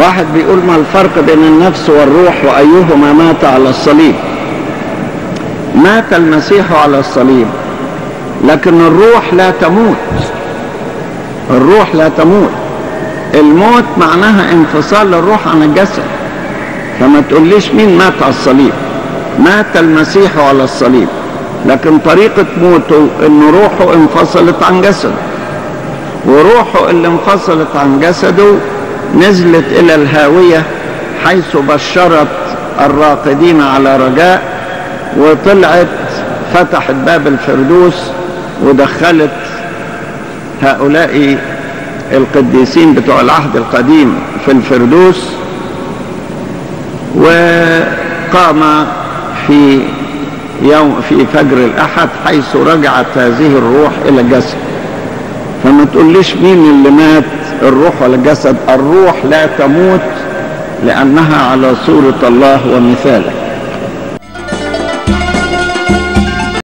واحد بيقول ما الفرق بين النفس والروح وأيهما مات على الصليب مات المسيح على الصليب لكن الروح لا تموت الروح لا تموت الموت معناها انفصال الروح عن الجسد فما تقوليش مين مات على الصليب مات المسيح على الصليب لكن طريقة موته ان روحه انفصلت عن جسده وروحه اللي انفصلت عن جسده نزلت الى الهاوية حيث بشرت الراقدين على رجاء وطلعت فتحت باب الفردوس ودخلت هؤلاء القديسين بتوع العهد القديم في الفردوس وقام في يوم في فجر الأحد حيث رجعت هذه الروح إلى الجسد فما تقوليش مين اللي مات الروح ولا الجسد الروح لا تموت لأنها على صورة الله ومثاله